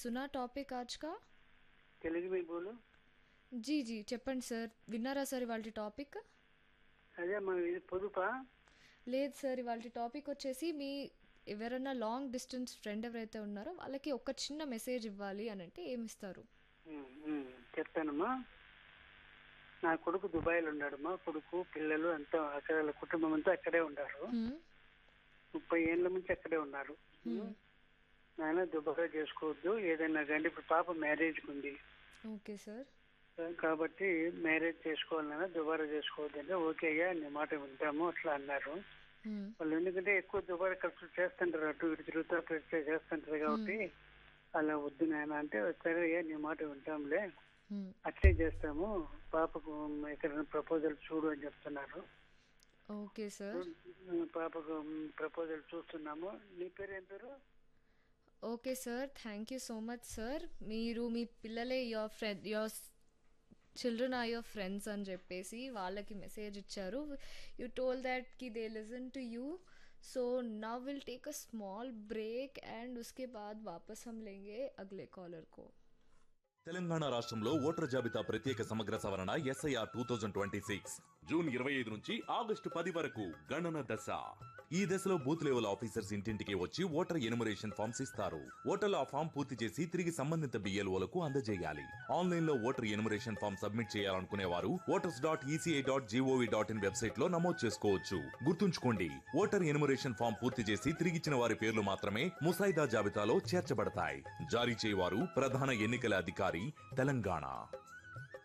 सुना टॉपिक आज का తెలుగు మీ బోలు जी जी చెప్పండి సార్ విన్నారా సార్ ఇవాళ టాపిక్ అదే మన ఇది పొదుపా లేదు సార్ ఇవాళ టాపిక్ వచ్చేసి మీ ఎవరైనా లాంగ్ డిస్టెన్స్ ఫ్రెండ్ ఎవరైతే ఉన్నారో వాళ్ళకి ఒక చిన్న మెసేజ్ ఇవ్వాలి అని అంటే ఏమి ఇస్తారు ఉమ్, ఉమ్, చెప్తానమ్మా నా కొడుకు దుబాయ్లో ఉన్నాడమ్మా కొడుకు పిల్లలు అంతా అక్కడ వాళ్ళ కుటుంబం అంతా అక్కడే ఉన్నారు హ్మ్, ముప్పై ఏళ్ళ నుంచి అక్కడే ఉన్నారు హ్మ్. నాయన దుబాయ్ చేసుకోవద్దు ఏదైనా కానీ ఇప్పుడు పాప మ్యారేజ్ ఉంది ఓకే సార్ కాబట్టి మ్యారేజ్ చేసుకోవాలన్నా దుబారా చేసుకోవద్దు అంటే ఓకే అయ్యా నీ మాట వింటాము అట్లా అన్నారు హ్మ్, వాళ్ళు ఎందుకంటే ఎక్కువ దుబారా ఖర్చు చేస్తుంటారు అటు ఇటు తిరుగుతూ అటు ఇటు చేస్తుంటారు కాబట్టి అలా వద్దు నాయన అంటే సరే అయ్యా నీ మాట వింటాంలే హ్మ్. అట్లే చేస్తాము పాపకు ఎక్కడైనా ప్రపోజల్ చూడు అని చెప్తున్నారు ఓకే సార్ పాపకు ప్రపోజల్ చూస్తున్నాము నీ పేరు ఏం పేరు okay sir thank you so much sir మీరు మీ పిల్లలే your friend your children are your friends అని చెప్పేసి వాళ్ళకి మెసేజ్ ఇచ్చారు యూ టోల్ దట్ కి they listen to you so now will take a small break and उसके बाद वापस हम लेंगे अगले कॉलर को తెలంగాణ రాష్ట్రంలో ఓటర్ జాబితా ప్రత్యేక సమగ్ర సవరణ SIR two thousand twenty six June ఇరవై ఐదు నుంచి ఆగస్టు పది వరకు గణన దశ ఈ దశలో బూత్ లెవెల్ ఆఫీసర్స్ ఇంటింటికి వచ్చి ఓటర్ ఎనుమరేషన్ ఫామ్స్ ఇస్తారు ఓటర్లు ఆ ఫామ్ పూర్తి చేసి తిరిగి సంబంధిత బిఎల్ఓలకు అందజేయాలి ఆన్లైన్ లో ఓటర్ ఎనుమరేషన్ ఫామ్ సబ్మిట్ చేయాలనుకునే వారు voters dot ECI dot GOV dot in website లో నమోదు చేసుకోవచ్చు గుర్తుంచుకోండి ఓటర్ ఎనుమరేషన్ ఫామ్ పూర్తి చేసి తిరిగిచ్చిన వారి పేర్లు మాత్రమే ముసాయిదా జాబితాలో చేర్చబడతాయి జారీ చేయవారు ప్రధాన ఎన్నికల అధికారి తెలంగాణ